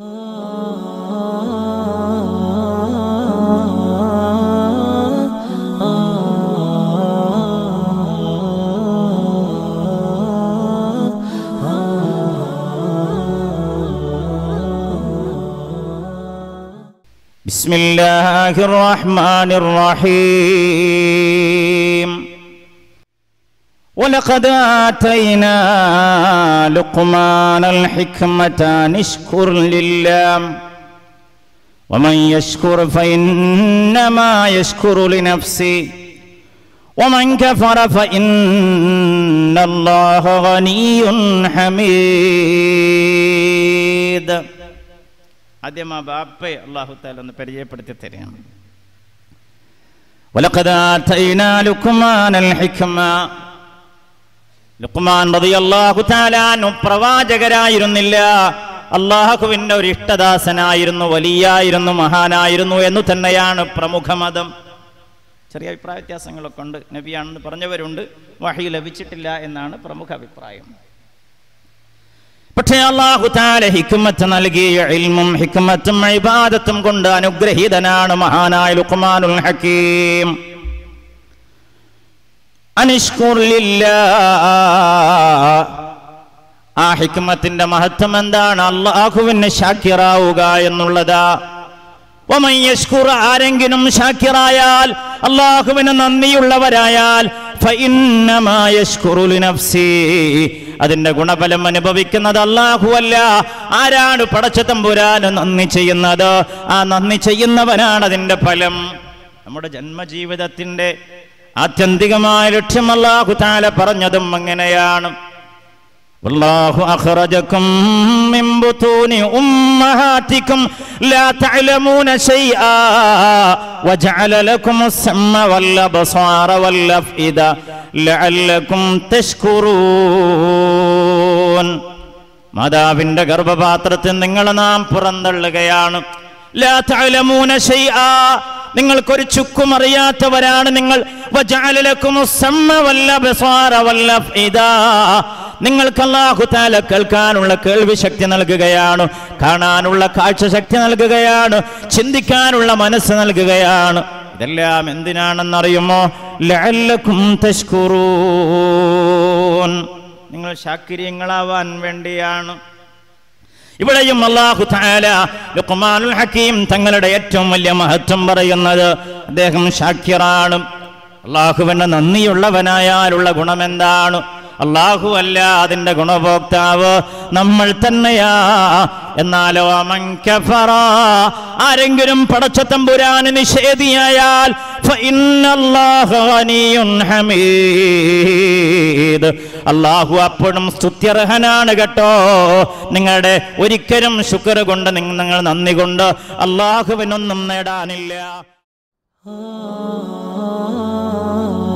بسم الله الرحمن الرحيم ولقد آتينا لقمان الحكمة أن اشكر لله ومن يشكر فإنما يشكر لنفسه ومن كفر فإن الله غني حميد ആദ്യം ആ ബാപ്പയെ അള്ളാഹു താല ഒന്ന് പരിചയപ്പെടുത്തി തരികയാണ് ولقد آتينا لقمان الحكمة ലുക്മാൻ റളിയല്ലാഹു തആല അൻഹു പ്രവാചകരായിരുന്നില്ല അള്ളാഹുവിൻ്റെ ഒരു ഇഷ്ടദാസനായിരുന്നു വലിയായിരുന്നു മഹാനായിരുന്നു എന്ന് തന്നെയാണ് പ്രമുഖ മതം ചെറിയ അഭിപ്രായ വ്യത്യാസങ്ങളൊക്കെ ഉണ്ട് നബിയാണെന്ന് പറഞ്ഞവരുണ്ട് വഹി ലഭിച്ചിട്ടില്ല എന്നാണ് പ്രമുഖ അഭിപ്രായം പക്ഷേ അള്ളാഹു താല ഹിക്കുമത്ത് നൽകിയ ഇൽമും ഹിക്കുമത്തും ഇബാദത്തും കൊണ്ട് അനുഗ്രഹീതനാണ് മഹാനായ ലുക്മാനുൽ ഹക്കീം അനിഷ്കുർ ആ ഹിക്കുമത്തിന്റെ മഹത്വം എന്താണ് അള്ളാഹുവിന് ഷാക്കിറാവുക എന്നുള്ളതാ വമൻ യഷ്കുർ ആരെങ്കിലും ഷാക്കിറായാൽ അള്ളാഹുവിന് നന്ദിയുള്ളവരായാൽ ഫഇന്നമാ യഷ്കുറു ലിനഫ്സി. അതിന്റെ ഗുണഫലം അനുഭവിക്കുന്നത് അല്ലാഹു അല്ല ആരാണ് പടച്ച തമ്പുരാന് നന്ദി ചെയ്യുന്നത് ആ നന്ദി ചെയ്യുന്നവനാണ് അതിന്റെ ഫലം നമ്മുടെ ജന്മജീവിതത്തിന്റെ ആത്യന്തികമായ ലക്ഷ്യം അല്ലാഹു താല പറഞ്ഞതും അങ്ങനെയാണ് والله أخرجكم من بطون أمهاتكم لا تعلمون شيئا وجعل لكم السمع والأبصار والأفئدة لعلكم تشكرون മാതാവിന്റെ ഗർഭപാത്രത്തിൽ നിങ്ങൾ നാം പുറന്തള്ളുകയാണ് ലാ തഅലമൂന ശൈആ നിങ്ങൾക്കൊരു ചുക്കും അറിയാത്തവരാണ് നിങ്ങൾ വജഅല ലക്കുമുസ് സമ്മ വൽ അബ്സാറ വൽ അഫ്ഇദാ നിങ്ങൾക്ക് അല്ലാഹു തആല കേൾക്കാനുള്ള കേൾവി ശക്തി നൽകുകയാണ് കാണാനുള്ള കാഴ്ച ശക്തി നൽകുകയാണ് ചിന്തിക്കാനുള്ള മനസ്സ് നൽകുകയാണ് ഇതെല്ലാം എന്തിനാണെന്നറിയുമോ ലഅല്ലക്കും തഷ്കുറൂൻ നിങ്ങൾ ശാക്കിര്യങ്ങളാവാൻ വേണ്ടിയാണ് ഇവിടെയും അള്ളാഹു താല ലുഖ്മാനുൽ ഹക്കീം തങ്ങളുടെ ഏറ്റവും വലിയ മഹത്വം പറയുന്നത് അദ്ദേഹം ഷാക്കിറാണ് അള്ളാഹുവിന്റെ നന്ദിയുള്ളവനായാലുള്ള ഗുണമെന്താണ് അള്ളാഹു അല്ല അതിന്റെ ഗുണഭോക്താവ് നമ്മൾ തന്നെയാ എന്നാലോ അമൻ കഫറ ആരെങ്കിലും പടച്ച തമ്പുരാന് നിഷേധിയായാൽ ഫഇന്നല്ലാഹ ഗനിയുൻ ഹമീദ് അള്ളാഹു അപ്പോഴും സ്തുത്യർഹനാണ് കേട്ടോ നിങ്ങളുടെ ഒരിക്കലും ശുക്ർ കൊണ്ട് നിങ്ങ- നിങ്ങൾ നന്ദി കൊണ്ട് അള്ളാഹുവിനൊന്നും നേടാനില്ല ah